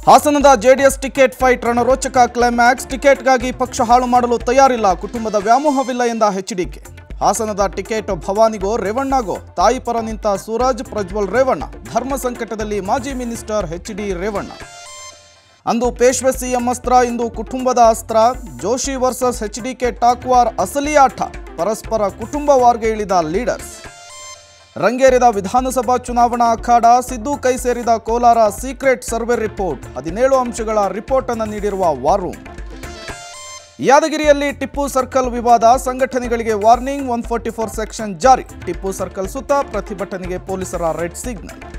ಹಾಸನದ JDS ticket fight ರಣರೋಚಕ climax ಟಿಕೆಟ್ಗಾಗಿ ಪಕ್ಷ ಹಾಳು ಮಾಡಲು ತಯಾರಿಲ್ಲ ಕುಟುಂಬದ ವ್ಯಾಮೋಹವಿಲ್ಲ ಎಂದ ಎಚ್ಡಿಕೆ ಹಾಸನದ ಟಿಕೆಟ್ ಭವಾನಿಗೋ ರೇವಣ್ಣಗೋ ತಾಯಿ ಪರ ನಿಂತ ಸೂರಜ್ ಪ್ರಜ್ವಲ್ ರೇವಣ್ಣ ಧರ್ಮ ಸಂಕಟದಲ್ಲಿ ಮಾಜಿ ಮಿನಿಸ್ಟರ್ ಎಚ್ ಡಿ ರೇವಣ್ಣ ಅಂದು ಪೇಶ್ವೆ ಸಿಎಂ ಅಸ್ತ್ರ ಇಂದು ಕುಟುಂಬದ ಅಸ್ತ್ರ Joshi versus HDK talk war ಅಸಲಿ ಆಟ ಪರಸ್ಪರ ಕುಟುಂಬ ವಾರ್ಗೆ ಇಳಿದ ಲೀಡರ್ಸ್ ರಂಗೇರಿದ ವಿಧಾನಸಭಾ ಚುನಾವಣಾ ಅಖಾಡ ಸಿದ್ದು ಕೈ ಸೇರಿದ ಕೋಲಾರ ಸೀಕ್ರೆಟ್ ಸರ್ವೆ ರಿಪೋರ್ಟ್ ಹದಿನೇಳು ಅಂಶಗಳ ರಿಪೋರ್ಟ್ ಅನ್ನು ನೀಡಿರುವ ವಾರ್ ರೂಮ್ ಯಾದಗಿರಿಯಲ್ಲಿ ಟಿಪ್ಪು ಸರ್ಕಲ್ ವಿವಾದ ಸಂಘಟನೆಗಳಿಗೆ warning one forty four section ಜಾರಿ ಟಿಪ್ಪು ಸರ್ಕಲ್ ಸುತ್ತ ಪ್ರತಿಭಟನೆಗೆ ಪೊಲೀಸರ ರೆಡ್ ಸಿಗ್ನಲ್